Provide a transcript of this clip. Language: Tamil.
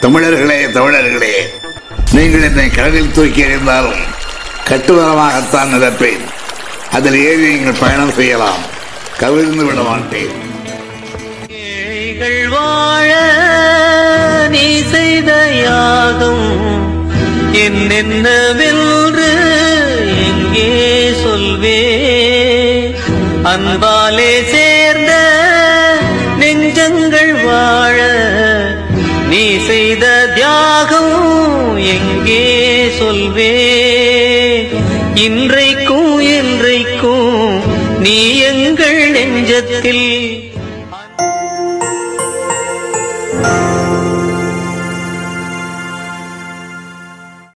தமிழர்களே தமிழர்களே நீங்கள் என்னை கடலில் தூக்கி எறிந்தாலும் கட்டுமரமாகத்தான் நிரப்பேன் அதில் ஏறி நீங்கள் பயணம் செய்யலாம் கவிழ்ந்து விட மாட்டேன் ஏழைகள் வாழ நீ செய்த யாகம் என்னென்னவென்று எங்கே சொல்வே அன்பாலே சேர்ந்த நெஞ்சங்கள் வாழ நீ செய்த தியாகம் எங்கே சொல்வே இன்றைக்கும் என்றைக்கும் நீ எங்கள் நெஞ்சத்தில்